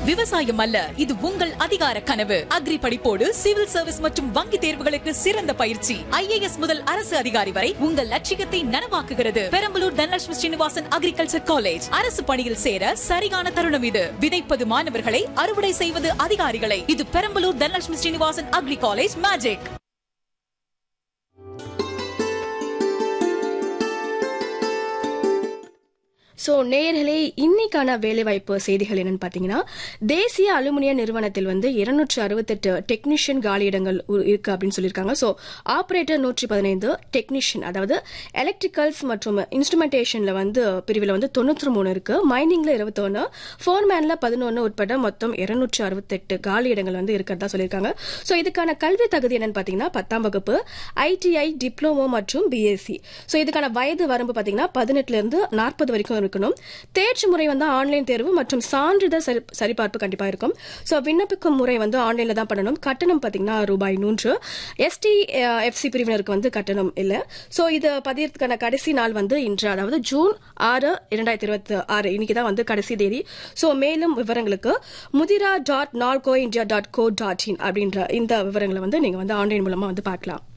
விவசாயம் அல்ல இது உங்கள் அதிகார கனவு அக்ரி படிப்போடு சிவில் சர்வீஸ் மற்றும் வங்கி தேர்வுகளுக்கு சிறந்த பயிற்சி ஐஏஎஸ் முதல் அரசு அதிகாரி வரை உங்கள் லட்சியத்தை நனவாக்குகிறது பெரம்பலூர் தனலட்சுமி ஸ்ரீனிவாசன் அக்ரிகல்ச்சர் காலேஜ் அரசு பணியில் சேர சரியான தருணம் இது விதைப்பது மாணவர்களை அறுவடை செய்வது அதிகாரிகளை இது Perambalur Dhanalakshmi Srinivasan agri college magic so நேயர்களே இன்னைக்கான வேலைவாய்ப்பு செய்திகள் என்னன்னு பார்த்தீங்கன்னா தேசிய அலுமினிய நிறுவனத்தில் வந்து இருநூற்று அறுபத்தெட்டு டெக்னீஷியன் காலியிடங்கள் உ- இருக்கு அப்படின்னு சொல்லியிருக்காங்க ஸோ ஆப்ரேட்டர் நூற்றி பதினைந்து டெக்னீஷியன் அதாவது எலக்ட்ரிக்கல்ஸ் மற்றும் இன்ஸ்ட்ருமெண்டேஷன்ல வந்து பிரிவில் வந்து தொண்ணூற்றி மூணு இருக்கு மைனிங்ல இருபத்தொன்னு ஃபோர்மேன்ல பதினொன்று உட்பட மொத்தம் இருநூற்று அறுபத்தெட்டு காலியிடங்கள் வந்து இருக்கிறதா சொல்லியிருக்காங்க ஸோ இதுக்கான கல்வி தகுதி என்னன்னு பார்த்தீங்கன்னா பத்தாம் வகுப்பு ஐடிஐ டிப்ளமோ மற்றும் பிஎஸ்சி ஸோ இதுக்கான வயது வரம்பு பார்த்தீங்கன்னா பதினெட்டுல இருந்து நாற்பது வரைக்கும் இருக்கணும் தேர்ச்சி முறை வந்து ஆன்லைன் தேர்வு மற்றும் சான்றிதழ் சரி- சரிபார்ப்பு கண்டிப்பா இருக்கும் ஸோ விண்ணப்பிக்கும் முறை வந்து ஆன்லைன்ல தான் பண்ணணும் கட்டணம் பார்த்தீங்கன்னா ரூபாய் நூன்று எஸ்டி எஃப்சி பிரிவினருக்கு வந்து கட்டணம் இல்லை ஸோ இது பதியறதுக்கான கடைசி நாள் வந்து இன்று அதாவது ஜூன் ஆறு இரண்டாயிரத்தி இருபத்தி ஆறு இன்னைக்கு தான் வந்து கடைசி தேதி ஸோ மேலும் விவரங்களுக்கு முதிரா dot NALCO India dot co dot in அப்படின்ற இந்த விவரங்களை வந்து நீங்க வந்து ஆன்லைன் மூலமா வந்து பார்க்கலாம்